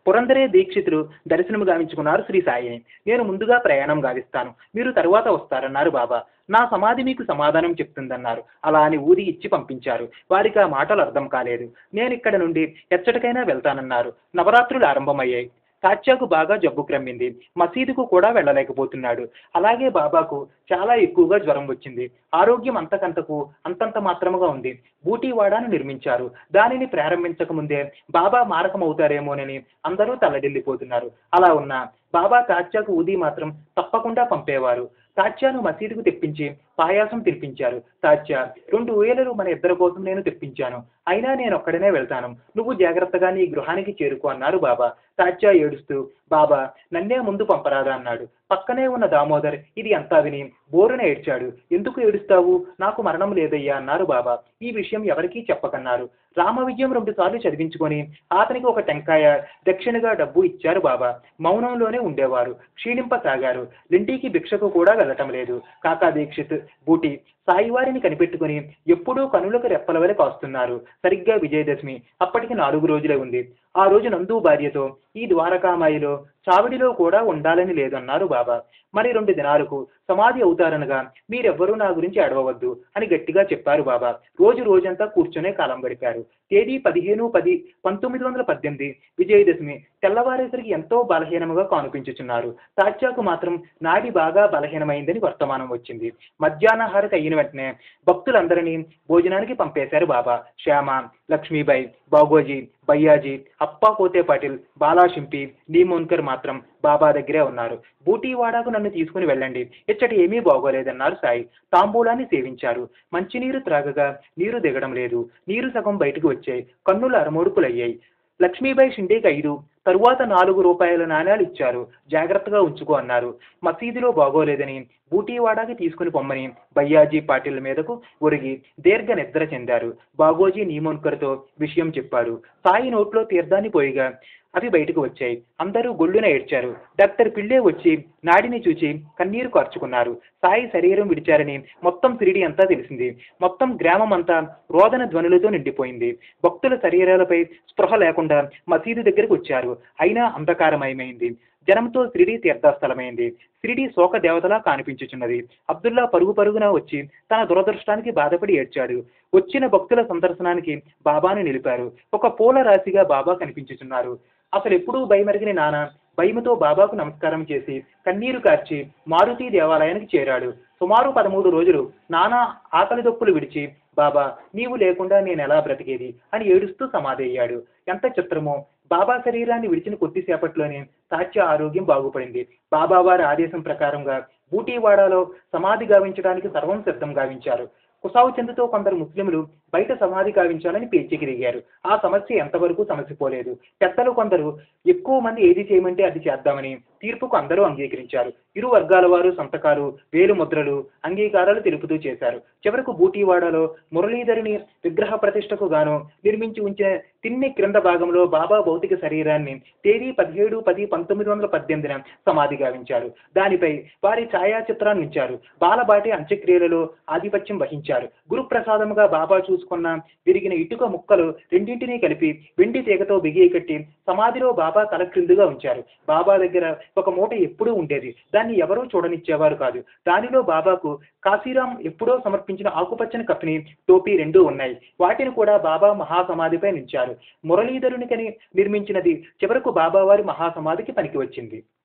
పురందరే దీక్షితులు దర్శనము గావించుకున్నారు శ్రీ సాయిని నేను ముందుగా ప్రయాణం గావిస్తాను మీరు తరువాత వస్తారన్నారు బాబా నా సమాధి మీకు సమాధానం చెప్తుందన్నారు అలా అని ఊది ఇచ్చి పంపించారు వారికి ఆ మాటలు అర్థం కాలేదు నేను ఇక్కడ నుండి ఎచ్చటికైనా వెళ్తానన్నారు నవరాత్రులు ఆరంభమయ్యాయి తాత్యాకు బాగా జబ్బు క్రమ్మింది మసీదుకు కూడా వెళ్ళలేకపోతున్నాడు అలాగే బాబాకు చాలా ఎక్కువగా జ్వరం వచ్చింది ఆరోగ్యం అంతకంతకు అంతంత మాత్రముగా ఉంది బూటీవాడాను నిర్మించారు దానిని ప్రారంభించక ముందే బాబా మారకమవుతారేమోనని అందరూ తల్లడిల్లిపోతున్నారు అలా ఉన్న బాబా తాత్యాకు ఊది మాత్రం తప్పకుండా పంపేవారు తాత్యాను మసీదుకు తెప్పించి పాయాసం తినిపించారు తాత్యా రెండు ఊయలలు మన ఇద్దరి కోసం నేను తెప్పించాను అయినా నేను ఒక్కడనే వెళ్తాను నువ్వు జాగ్రత్తగా నీ గృహానికి చేరుకో అన్నారు బాబా తాత్యా ఏడుస్తూ బాబా నన్నే ముందు పంపరాదా అన్నాడు పక్కనే ఉన్న దామోదర్ ఇది అంతా విని బోరున ఏడ్చాడు ఎందుకు ఏడుస్తావు నాకు మరణం లేదయ్యా అన్నారు బాబా ఈ విషయం ఎవరికీ చెప్పకన్నారు రామ విజయం రెండు సార్లు చదివించుకొని అతనికి ఒక టెంకాయ దక్షిణగా డబ్బు ఇచ్చారు బాబా మౌనంలోనే ఉండేవారు క్షీణింపసాగారు లింటికి భిక్షకు కూడా వెళ్ళటం లేదు కాకా దీక్షిత్ బూటి సాయివారిని కనిపెట్టుకుని ఎప్పుడూ కనులకు రెప్పల వలె కాస్తున్నారు సరిగ్గా విజయదశమి అప్పటికి నాలుగు రోజులే ఉంది ఆ రోజు నందు భార్యతో ఈ ద్వారకామాయిలో చావిడిలో కూడా ఉండాలని లేదన్నారు బాబా మరి రెండు దినాలకు సమాధి అవుతారనగా మీరెవ్వరూ నా గురించి అడవవద్దు అని గట్టిగా చెప్పారు బాబా రోజు రోజంతా కూర్చొనే కాలం గడిపారు తేదీ పదిహేను పది పంతొమ్మిది వందల పద్దెనిమిది విజయదశమి తెల్లవారేసరికి ఎంతో బలహీనముగా కానుపించుచున్నారు తాత్యాకు మాత్రం నాడి బాగా బలహీనమైందని వర్తమానం వచ్చింది మధ్యాహ్నాహారతి అయిన వెంటనే భక్తులందరినీ భోజనానికి పంపేశారు బాబా శ్యామ లక్ష్మీబాయి బాగోజీ బయ్యాజీ అప్పా కోతే పాటిల్ బాలాషింపి నీమోన్కర్ మాత్రం బాబా దగ్గరే ఉన్నారు బూటీవాడాకు నన్ను తీసుకుని వెళ్ళండి ఇచ్చటి ఏమీ బాగోలేదన్నారు సాయి తాంబూలాన్ని సేవించారు మంచినీరు త్రాగగా నీరు దిగడం లేదు నీరు సగం బయటకు వచ్చాయి కన్నులు అరమోడుకులయ్యాయి లక్ష్మీబాయి షిండేకి ఐదు తరువాత నాలుగు రూపాయల నాణ్యాలు ఇచ్చారు జాగ్రత్తగా ఉంచుకో అన్నారు మసీదులో బాగోలేదని బూటీవాడాకి తీసుకుని పొమ్మని బయ్యాజీ పాటిల్ మీదకు ఒరిగి దీర్ఘ నిద్ర చెందారు బాగోజీ నీమోన్కర్తో విషయం చెప్పారు సాయి నోట్లో తీర్థాన్ని పోయిగా అవి బయటకు వచ్చాయి అందరూ గొల్లున ఏడ్చారు డాక్టర్ పిళ్ళే వచ్చి నాడిని చూచి కన్నీరు కార్చుకున్నారు సాయి శరీరం విడిచారని మొత్తం సిరిడి అంతా తెలిసింది మొత్తం గ్రామం అంతా రోదన ధ్వనులతో నిండిపోయింది భక్తుల శరీరాలపై స్పృహ లేకుండా మసీదు దగ్గరకు వచ్చారు అయినా అంధకారమయమైంది జనంతో సిరిడి తీర్థస్థలమైంది సిరిడి శోక దేవతలా కానిపించుచున్నది అబ్దుల్లా పరుగు పరుగున వచ్చి తన దురదృష్టానికి బాధపడి ఏడ్చాడు వచ్చిన భక్తుల సందర్శనానికి బాబాను నిలిపారు ఒక పూల రాశిగా బాబా కనిపించుచున్నారు అసలు ఎప్పుడూ భయమెరిగిన నాన్న భయముతో బాబాకు నమస్కారం చేసి కన్నీరు కార్చి మారుతి దేవాలయానికి చేరాడు సుమారు పదమూడు రోజులు నానా ఆకలి దొప్పులు విడిచి బాబా నీవు లేకుండా నేను ఎలా బ్రతికేది అని ఏడుస్తూ సమాధి అయ్యాడు ఎంత చిత్రమో బాబా శరీరాన్ని విడిచిన కొద్దిసేపట్లోనే తాత్య ఆరోగ్యం బాగుపడింది బాబా వారి ఆదేశం ప్రకారంగా బూటీవాడాలో సమాధి గావించడానికి సర్వం సిద్ధం గావించారు కుసావు చెందుతో కొందరు ముస్లింలు బయట సమాధి గావించాలని పేచీకిరిగారు ఆ సమస్య ఎంతవరకు సమసిపోలేదు పెద్దలు కొందరు ఎక్కువ మంది ఏది చేయమంటే అది చేద్దామని తీర్పుకు అందరూ అంగీకరించారు ఇరు వర్గాల వారు సంతకాలు వేలు ముద్రలు అంగీకారాలు తెలుపుతూ చేశారు చివరకు బూటీవాడలో మురళీధరుని విగ్రహ ప్రతిష్టకు గాను నిర్మించి ఉంచిన తిన్ని క్రింద భాగంలో బాబా భౌతిక శరీరాన్ని తేదీ పదిహేడు పది పంతొమ్మిది వందల పద్దెనిమిదిన సమాధి గావించారు దానిపై వారి ఛాయాచిత్రాన్ని ఉంచారు బాలబాటి అంత్యక్రియలలో ఆధిపత్యం వహించారు గురుప్రసాదముగా బాబా చూసుకున్న విరిగిన ఇటుక ముక్కలు రెండింటినీ కలిపి వెండి తీగతో బిగి కట్టి సమాధిలో బాబా తల క్రిందుగా ఉంచారు బాబా దగ్గర ఒక మూట ఎప్పుడూ ఉండేది దాన్ని ఎవరూ చూడనిచ్చేవారు కాదు దానిలో బాబాకు కాశీరాం ఎప్పుడో సమర్పించిన ఆకుపచ్చని కప్పిని టోపీ రెండూ ఉన్నాయి వాటిని కూడా బాబా మహాసమాధిపై నుంచారు మురళీధరునికని నిర్మించినది చివరకు బాబా వారి మహాసమాధికి పనికి వచ్చింది